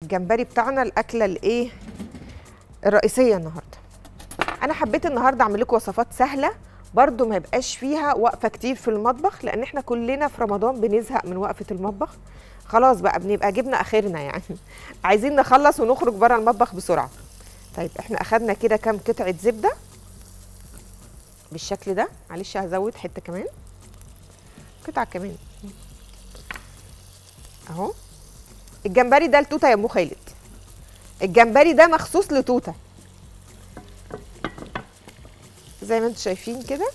الجمبري بتاعنا الاكله الايه الرئيسيه النهارده انا حبيت النهارده اعمل لكم وصفات سهله برضو ما يبقاش فيها وقفه كتير في المطبخ لان احنا كلنا في رمضان بنزهق من وقفه المطبخ خلاص بقى بنبقى جبنا اخرنا يعني عايزين نخلص ونخرج بره المطبخ بسرعه طيب احنا اخدنا كده كام قطعه زبده بالشكل ده معلش هزود حته كمان قطعه كمان اهو الجمبري ده لتوته يا ام خالد الجمبري ده مخصوص لتوته زي ما انتم شايفين كده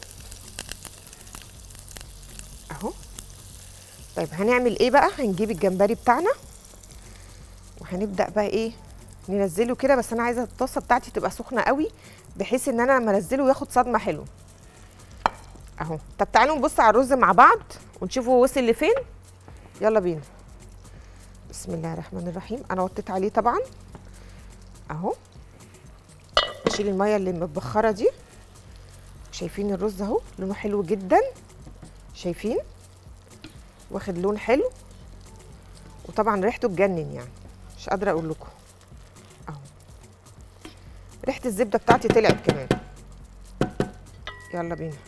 اهو طيب هنعمل ايه بقى هنجيب الجمبري بتاعنا وهنبدا بقى ايه ننزله كده بس انا عايزه الطاسه بتاعتي تبقى سخنه قوي بحيث ان انا لما انزله ياخد صدمه حلوه اهو طب تعالوا نبص على الرز مع بعض ونشوفه وصل لفين يلا بينا بسم الله الرحمن الرحيم انا وطيت عليه طبعا اهو اشيل الميه اللي متبخره دي شايفين الرز اهو لونه حلو جدا شايفين واخد لون حلو وطبعا ريحته تجنن يعني مش قادره اقول لكم اهو ريحه الزبده بتاعتي طلعت كمان يلا بينا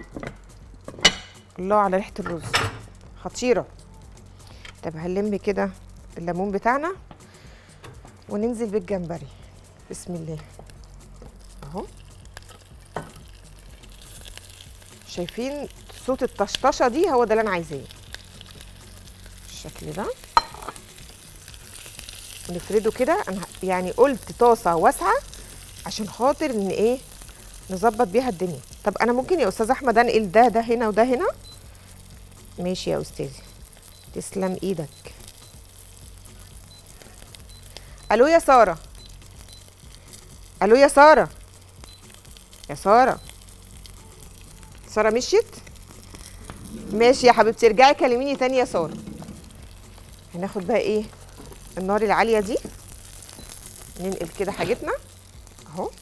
الله على ريحه الرز خطيره طب هنلم كده الليمون بتاعنا وننزل بالجمبري بسم الله اهو شايفين صوت الطشطشه دي هو ده اللي انا عايزاه بالشكل ده نفرده كده انا يعني قلت طاسه واسعه عشان خاطر ان ايه نظبط بيها الدنيا طب انا ممكن يا استاذ احمد انقل ده ده هنا وده هنا ماشي يا استاذي تسلم ايدك الو يا ساره الو يا ساره يا ساره ساره مشيت ماشي يا حبيبتي ارجعي كلميني تاني يا ساره هناخد بقى ايه النار العاليه دي ننقل كده حاجتنا اهو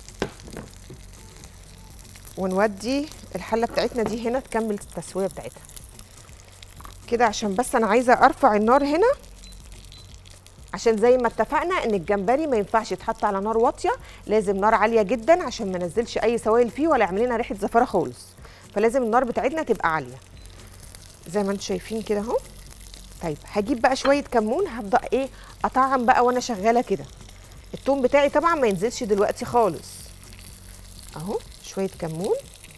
ونودي الحله بتاعتنا دي هنا تكمل التسويه بتاعتها كده عشان بس انا عايزه ارفع النار هنا عشان زي ما اتفقنا ان الجمبري ما ينفعش يتحط على نار واطيه لازم نار عاليه جدا عشان ما ننزلش اي سوائل فيه ولا يعمل لنا ريحه زفاره خالص فلازم النار بتاعتنا تبقى عاليه زي ما انتم شايفين كده اهو طيب هجيب بقى شويه كمون هبدا ايه اطعم بقى وانا شغاله كده التوم بتاعي طبعا ما ينزلش دلوقتي خالص اهو شويه كمون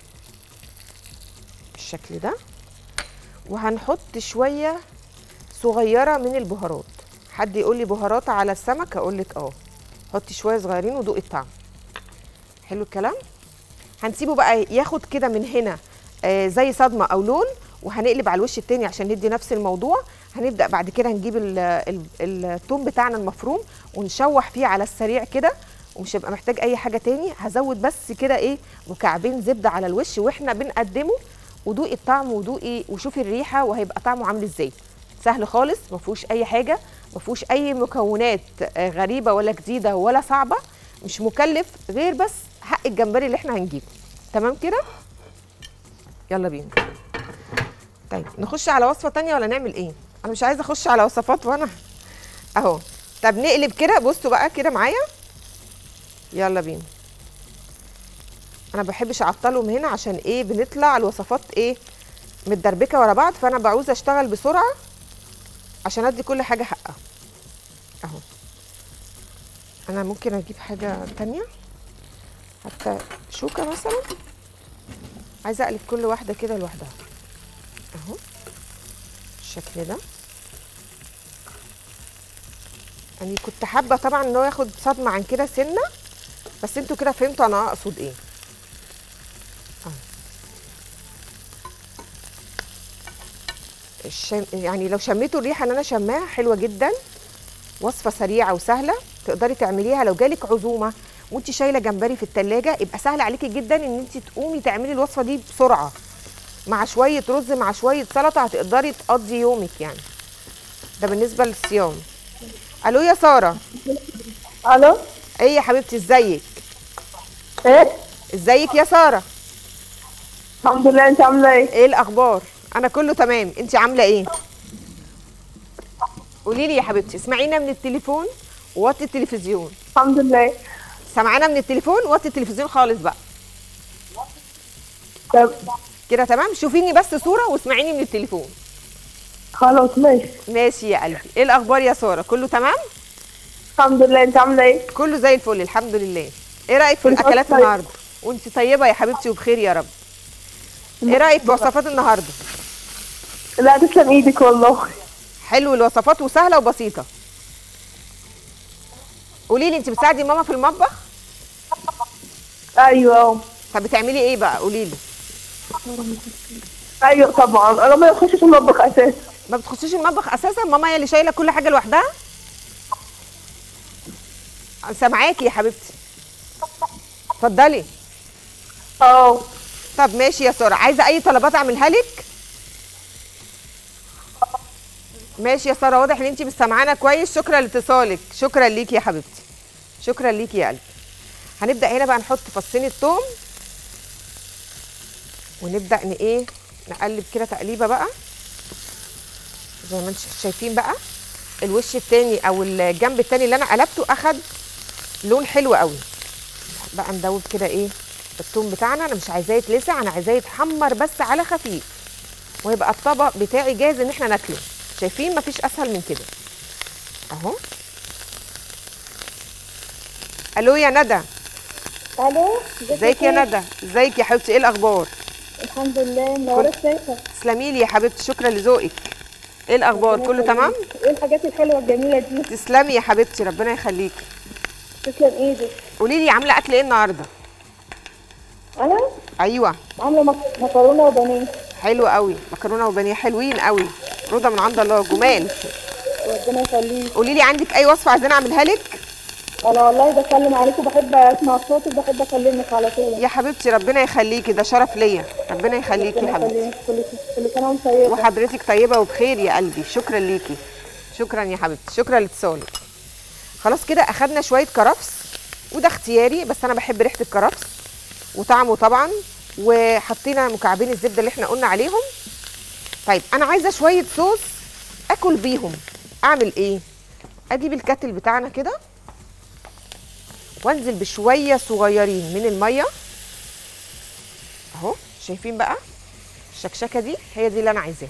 بالشكل ده وهنحط شويه صغيره من البهارات حد يقول لي بهارات على السمك اقول لك اه حطي شويه صغيرين ودوقي الطعم حلو الكلام هنسيبه بقى ياخد كده من هنا آه زي صدمه او لون وهنقلب على الوش التاني عشان ندي نفس الموضوع هنبدا بعد كده نجيب ال- ال- الثوم بتاعنا المفروم ونشوح فيه على السريع كده ومش هيبقى محتاج اي حاجه تاني هزود بس كده ايه مكعبين زبده على الوش واحنا بنقدمه ودوقي الطعم ودوقي وشوفي الريحه وهيبقى طعمه عامل ازاي سهل خالص ما فيهوش اي حاجه ما فيهوش اي مكونات آه، غريبه ولا جديده ولا صعبه مش مكلف غير بس حق الجمبري اللي احنا هنجيبه تمام كده يلا بينا طيب نخش على وصفه تانية ولا نعمل ايه انا مش عايزه اخش على وصفات وانا اهو طب نقلب كده بصوا بقى كده معايا يلا بينا انا ما بحبش اعطلهم هنا عشان ايه بنطلع الوصفات ايه متدربكه ورا بعض فانا بعوز اشتغل بسرعه عشان ادي كل حاجه حقها اهو انا ممكن اجيب حاجه تانية حتى شوكه مثلا عايزه اقلب كل واحده كده لوحدها اهو بالشكل ده يعني كنت حابه طبعا ان هو ياخد صدمه عن كده سنه بس انتوا كده فهمتوا انا اقصد ايه اهو الشم... يعني لو شميتوا الريحه اللي انا شماها حلوه جدا وصفه سريعه وسهله تقدري تعمليها لو جالك عزومه وانت شايله جمبري في التلاجة يبقى سهل عليكي جدا ان انت تقومي تعملي الوصفه دي بسرعه مع شويه رز مع شويه سلطه هتقدري تقضي يومك يعني ده بالنسبه للصيام الو يا ساره الو ايه يا حبيبتي ازيك ايه ازيك يا ساره الحمد لله انت عامله ايه ايه الاخبار انا كله تمام انت عامله ايه قولي لي يا حبيبتي اسمعينا من التليفون ووطي التلفزيون الحمد لله سمعانا من التليفون وطي التلفزيون خالص بقى طب كده تمام شوفيني بس صوره واسمعيني من التليفون خلاص ماشي ماشي يا قلبي ايه الاخبار يا ساره كله تمام الحمد لله انت عامله ايه كله زي الفل الحمد لله ايه رايك في كنت الاكلات طيب. النهارده وانت طيبه يا حبيبتي وبخير يا رب ايه رايك في وصفات النهارده لا تسلم ايدك والله حلو الوصفات وسهله وبسيطه قولي لي انت بتساعدي ماما في المطبخ ايوه طب بتعملي ايه بقى قولي لي ايوه طبعا انا ما بخشش المطبخ اساسا ما بتخشيش المطبخ اساسا ماما هي اللي شايله كل حاجه لوحدها سامعاكي يا حبيبتي اتفضلي اه طب ماشي يا ساره عايزه اي طلبات اعملها لك ماشي يا ساره واضح ان انت مش سامعانا كويس شكرا لاتصالك شكرا ليكي يا حبيبتي شكرا ليكي يا قلبي هنبدا هنا بقى نحط فصين الثوم ونبدا ان ايه نقلب كده تقليبه بقى زي ما انتم شايفين بقى الوش التاني او الجنب التاني اللي انا قلبته اخد لون حلو قوي بقى ندوب كده ايه الثوم بتاعنا انا مش عايزاه يتلسع انا عايزاه يتحمر بس على خفيف ويبقى الطبق بتاعي جاهز ان احنا ناكله شايفين مفيش اسهل من كده اهو الو يا ندى الو ازيك يا ندى ازيك يا حبيبتي ايه الاخبار الحمد لله منورة شايفة تسلمي لي يا حبيبتي شكرا لذوقك ايه الاخبار كله تمام ايه الحاجات الحلوة الجميلة دي تسلمي يا حبيبتي ربنا يخليكي تسلم ايدك قولي لي عامله اكل ايه النهارده انا ايوه عاملة مك- مكرونة وبانيه حلو قوي مكرونه وبانيه حلوين قوي روضه من عند الله جمال ربنا يخليك قولي لي عندك اي وصفه عايزين اعملها لك انا والله بسلم عليك وبحب اسمع صوتك بحب اكلمك على طول يا حبيبتي ربنا يخليكي ده شرف ليا ربنا يخليكي يا ربنا حبيبتي يخليك كل كل سنة وانت طيبة وحضرتك طيبه وبخير يا قلبي شكرا ليكي شكرا يا حبيبتي شكرا لاتصالك خلاص كده اخدنا شويه كرفس وده اختياري بس انا بحب ريحه الكرفس وطعمه طبعا وحطينا مكعبين الزبده اللي احنا قلنا عليهم طيب انا عايزه شويه صوص اكل بيهم اعمل ايه اجيب الكاتل بتاعنا كده وانزل بشويه صغيرين من الميه اهو شايفين بقى الشكشكه دي هي دي اللي انا عايزاها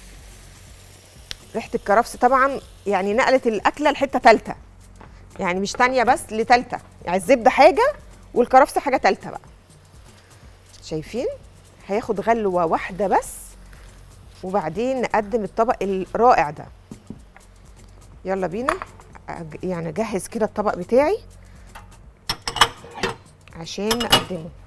ريحه الكرفس طبعا يعني نقلت الاكله لحته ثالثه يعني مش تانية بس لتالتة يعني الزبده حاجه والكرفس حاجه ثالثه بقى شايفين هياخد غلوه واحده بس وبعدين نقدم الطبق الرائع ده يلا بينا أج- يعني اجهز كده الطبق بتاعي عشان نقدمه